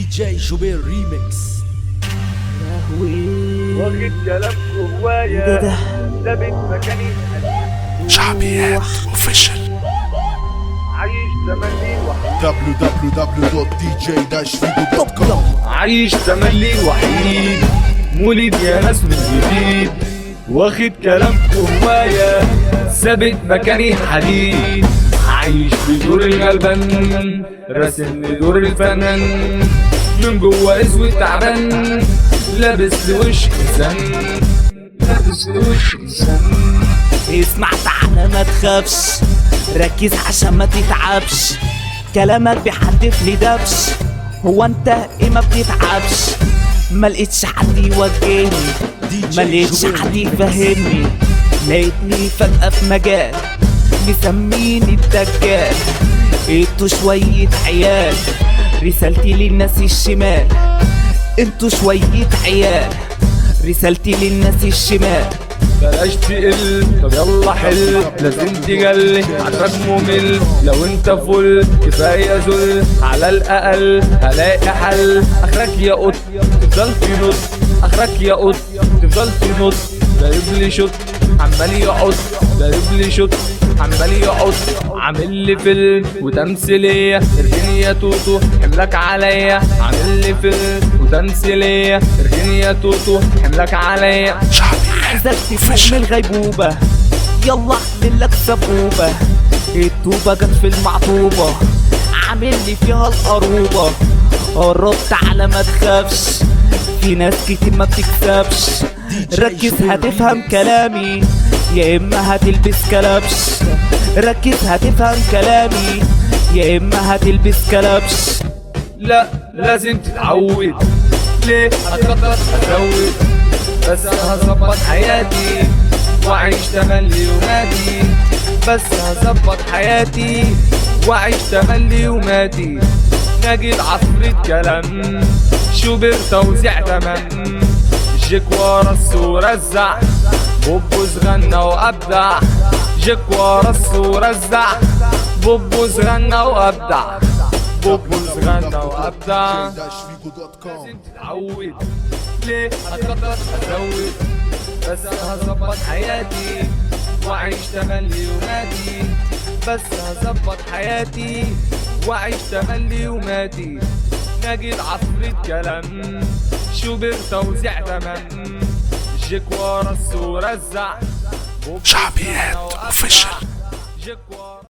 جي جوبير ريميكس واخد كلام ده جوايا ده ثابت مكاني شعبيات اوفيشال عايش تملي وحيد www.dj-figo.com عايش تملي وحيد مولد يا ناس من جديد واخد كلام جوايا ثابت مكاني حديد عايش بدور الغلبان راسم دور الفنان من جوا اسود تعبان لابس لوش انسان لابس لوش انسان اسمع تعالى ما تخافش ركز عشان ما تتعبش كلامك بيحدف لي دبش هو انت ايه ما بتتعبش ما لقيتش حد يوجهني ما لقيتش حد يفهمني لقيتني فجأة في مجال مسميني الدجال انتوا شوية عيال رسالتي للناس الشمال انتوا شوية عيال رسالتي للناس الشمال بلاش تقل طب يلا حل لازم تجلي عارفك ممل لو انت فل كفايه ذل على الاقل هلاقي حل اخرك يا قط تفضل تنط اخرك يا قط تفضل تنط ضارب لي شوت عمال يقعد ضارب لي شوت عمال يقعد عامل لي فيلم وتمثيليه اركني يا توتو حملك عليا عامل لي فيلم وتمثيليه اركني يا توتو حملك عليا عايزك تفوق من الغيبوبة يلا اعمل سبوبة التوبة جت في المعطوبة عامل لي فيها القروبة قربت على ما تخافش في ناس كتير ما بتكسبش ركز هتفهم كلامي يا اما هتلبس كلبش ركز هتفهم كلامي يا اما هتلبس كلبش لا لازم تتعود ليه هتكتر هتزود بس هظبط حياتي واعيش تملي يوماتي بس هظبط حياتي واعيش تملي يوماتي ناجي عفريت كلام شوبر توزيع تمام جيك ورا الصورة الزع بوبوز غنى وابدع جيك ورا الصورة الزع بوبوز غنى وابدع بوبوز غنى وابدع لازم تتعود ليه هتكتر هزود بس هظبط حياتي واعيش تملي يوماتي بس هظبط حياتي واعيش تملي يوماتي ناجي عفريت كلام شوبر توزيع تمام جيك ورا الصورة الزع شعبيات اوفيشال جيك ورا